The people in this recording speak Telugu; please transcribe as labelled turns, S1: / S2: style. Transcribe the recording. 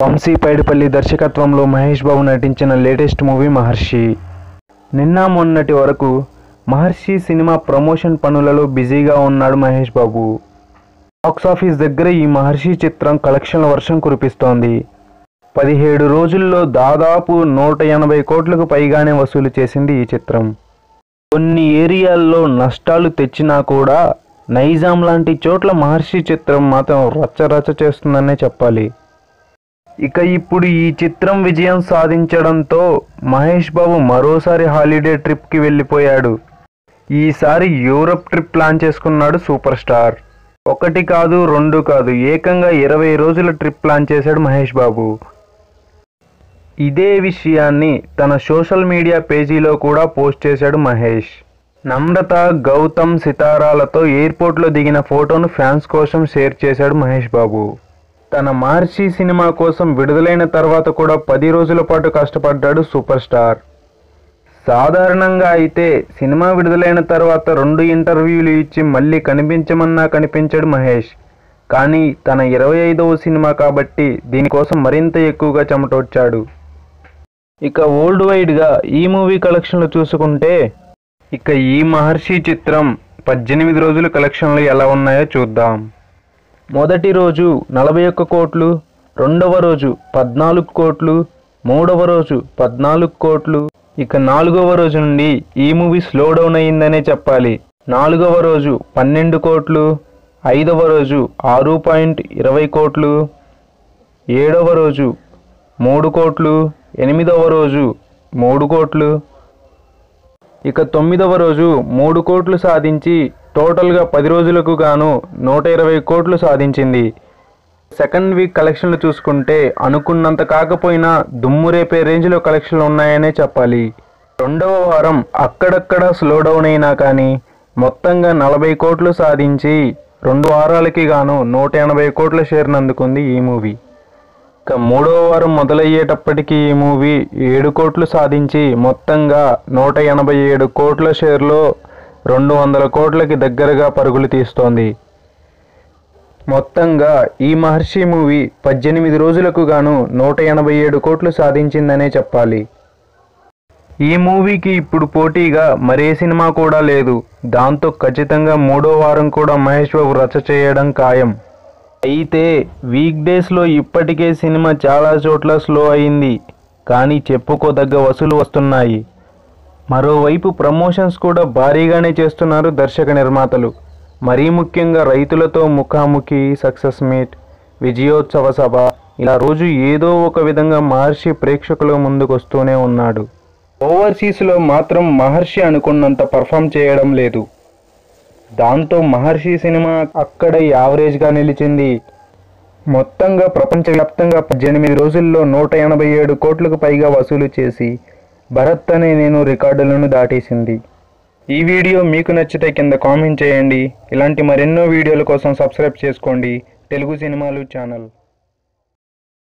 S1: వంశీ పైడిపల్లి దర్శకత్వంలో మహేష్ బాబు నటించిన లేటెస్ట్ మూవీ మహర్షి నిన్న మొన్నటి వరకు మహర్షి సినిమా ప్రమోషన్ పనులలో బిజీగా ఉన్నాడు మహేష్ బాబు బాక్సాఫీస్ దగ్గర ఈ మహర్షి చిత్రం కలెక్షన్ల వర్షం కురిపిస్తోంది పదిహేడు రోజుల్లో దాదాపు నూట ఎనభై కోట్లకు పైగానే వసూలు చేసింది ఈ చిత్రం కొన్ని ఏరియాల్లో నష్టాలు తెచ్చినా కూడా నైజాం లాంటి చోట్ల మహర్షి చిత్రం మాత్రం రచ్చరచ్చ చేస్తుందనే చెప్పాలి ఇక ఇప్పుడు ఈ చిత్రం విజయం సాధించడంతో మహేష్ బాబు మరోసారి హాలిడే ట్రిప్కి వెళ్ళిపోయాడు ఈసారి యూరప్ ట్రిప్ ప్లాన్ చేసుకున్నాడు సూపర్ స్టార్ ఒకటి కాదు రెండు కాదు ఏకంగా ఇరవై రోజుల ట్రిప్ ప్లాన్ చేశాడు మహేష్ బాబు ఇదే విషయాన్ని తన సోషల్ మీడియా పేజీలో కూడా పోస్ట్ చేశాడు మహేష్ నమ్రత గౌతమ్ సితారాలతో ఎయిర్పోర్ట్లో దిగిన ఫోటోను ఫ్యాన్స్ కోసం షేర్ చేశాడు మహేష్ బాబు తన మహర్షి సినిమా కోసం విడుదలైన తర్వాత కూడా పది రోజుల పాటు కష్టపడ్డాడు సూపర్ స్టార్ సాధారణంగా అయితే సినిమా విడుదలైన తర్వాత రెండు ఇంటర్వ్యూలు ఇచ్చి మళ్ళీ కనిపించమన్నా కనిపించాడు మహేష్ కానీ తన ఇరవై ఐదవ సినిమా కాబట్టి దీనికోసం మరింత ఎక్కువగా చెమటొచ్చాడు ఇక వరల్డ్ వైడ్గా ఈ మూవీ కలెక్షన్లు చూసుకుంటే ఇక ఈ మహర్షి చిత్రం పద్దెనిమిది రోజుల కలెక్షన్లు ఎలా ఉన్నాయో చూద్దాం మొదటి రోజు నలభై ఒక్క కోట్లు రెండవ రోజు పద్నాలుగు కోట్లు మూడవ రోజు పద్నాలుగు కోట్లు ఇక నాలుగవ రోజు నుండి ఈ మూవీ స్లో డౌన్ అయిందనే చెప్పాలి నాలుగవ రోజు పన్నెండు కోట్లు ఐదవ రోజు ఆరు పాయింట్ ఇరవై కోట్లు ఏడవ రోజు మూడు కోట్లు ఎనిమిదవ రోజు మూడు కోట్లు ఇక తొమ్మిదవ రోజు మూడు కోట్లు సాధించి టోటల్గా పది రోజులకు గాను నూట ఇరవై కోట్లు సాధించింది సెకండ్ వీక్ కలెక్షన్లు చూసుకుంటే అనుకున్నంత కాకపోయినా దుమ్ము రేపే రేంజ్లో కలెక్షన్లు ఉన్నాయనే చెప్పాలి రెండవ వారం అక్కడక్కడ స్లో డౌన్ అయినా కానీ మొత్తంగా నలభై కోట్లు సాధించి రెండు వారాలకి గాను నూట ఎనభై కోట్ల షేర్ను అందుకుంది ఈ మూవీ ఇక మూడవ వారం మొదలయ్యేటప్పటికి ఈ మూవీ ఏడు కోట్లు సాధించి మొత్తంగా నూట ఎనభై ఏడు కోట్ల షేర్లో రెండు వందల కోట్లకి దగ్గరగా పరుగులు తీస్తోంది మొత్తంగా ఈ మహర్షి మూవీ పద్దెనిమిది రోజులకు గాను నూట ఎనభై ఏడు కోట్లు సాధించిందనే చెప్పాలి ఈ మూవీకి ఇప్పుడు పోటీగా మరే సినిమా కూడా లేదు దాంతో ఖచ్చితంగా మూడో వారం కూడా మహేష్ బాబు రచ్చ చేయడం ఖాయం అయితే వీక్ డేస్లో ఇప్పటికే సినిమా చాలా చోట్ల స్లో అయింది కానీ చెప్పుకోదగ్గ వసూలు వస్తున్నాయి మరోవైపు ప్రమోషన్స్ కూడా భారీగానే చేస్తున్నారు దర్శక నిర్మాతలు మరీ ముఖ్యంగా రైతులతో ముఖాముఖి సక్సెస్ మీట్ విజయోత్సవ సభ ఇలా రోజు ఏదో ఒక విధంగా మహర్షి ప్రేక్షకుల ముందుకొస్తూనే ఉన్నాడు ఓవర్సీస్లో మాత్రం మహర్షి అనుకున్నంత పర్ఫామ్ చేయడం లేదు దాంతో మహర్షి సినిమా అక్కడ యావరేజ్గా నిలిచింది మొత్తంగా ప్రపంచవ్యాప్తంగా పద్దెనిమిది రోజుల్లో నూట ఎనభై ఏడు కోట్లకు పైగా వసూలు చేసి భరత్ అనే నేను రికార్డులను దాటేసింది ఈ వీడియో మీకు నచ్చితే కింద కామెంట్ చేయండి ఇలాంటి మరెన్నో వీడియోల కోసం సబ్స్క్రైబ్ చేసుకోండి తెలుగు సినిమాలు ఛానల్